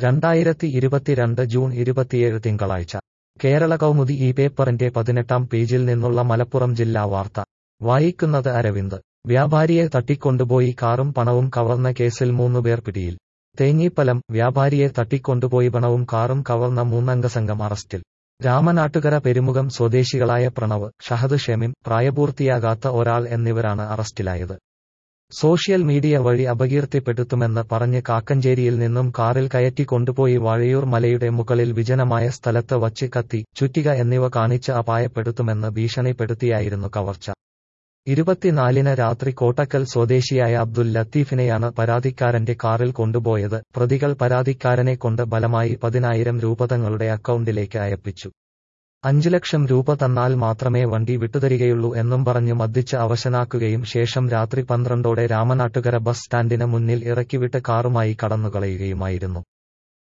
രണ്ടായിരത്തി ഇരുപത്തിരണ്ട് ജൂൺ ഇരുപത്തിയേഴ് തിങ്കളാഴ്ച കേരള കൗമുദി ഈ പേപ്പറിന്റെ പതിനെട്ടാം പേജിൽ നിന്നുള്ള മലപ്പുറം ജില്ലാ വാർത്ത വായിക്കുന്നത് അരവിന്ദ് വ്യാപാരിയെ തട്ടിക്കൊണ്ടുപോയി കാറും പണവും കവർന്ന കേസിൽ മൂന്നുപേർ പിടിയിൽ തേഞ്ഞിപ്പലം വ്യാപാരിയെ തട്ടിക്കൊണ്ടുപോയി പണവും കാറും കവർന്ന മൂന്നംഗ സംഘം അറസ്റ്റിൽ രാമനാട്ടുകര പെരുമുഖം സ്വദേശികളായ പ്രണവ് ഷഹദ് ഷെമിം പ്രായപൂർത്തിയാകാത്ത ഒരാൾ എന്നിവരാണ് അറസ്റ്റിലായത് സോഷ്യൽ മീഡിയ വഴി അപകീർത്തിപ്പെടുത്തുമെന്ന് പറഞ്ഞ് കാക്കഞ്ചേരിയിൽ നിന്നും കാറിൽ കയറ്റി കൊണ്ടുപോയി വാഴയൂർ മലയുടെ മുകളിൽ വിജനമായ സ്ഥലത്ത് വച്ച് കത്തി ചുറ്റിക എന്നിവ കാണിച്ച് അപായപ്പെടുത്തുമെന്ന് ഭീഷണിപ്പെടുത്തിയായിരുന്നു കവർച്ച ഇരുപത്തിനാലിന് രാത്രി കോട്ടക്കൽ സ്വദേശിയായ അബ്ദുൽ ലത്തീഫിനെയാണ് പരാതിക്കാരന്റെ കാറിൽ കൊണ്ടുപോയത് പ്രതികൾ പരാതിക്കാരനെ കൊണ്ട് ബലമായി പതിനായിരം രൂപ തങ്ങളുടെ അക്കൗണ്ടിലേക്ക് അയപ്പിച്ചു അഞ്ചു ലക്ഷം രൂപ തന്നാൽ മാത്രമേ വണ്ടി വിട്ടുതരികയുള്ളൂ എന്നും പറഞ്ഞു മദ്ദിച്ച് അവശനാക്കുകയും ശേഷം രാത്രി പന്ത്രണ്ടോടെ രാമനാട്ടുകര ബസ് സ്റ്റാൻഡിന് മുന്നിൽ ഇറക്കിവിട്ട് കാറുമായി കടന്നുകളയുകയുമായിരുന്നു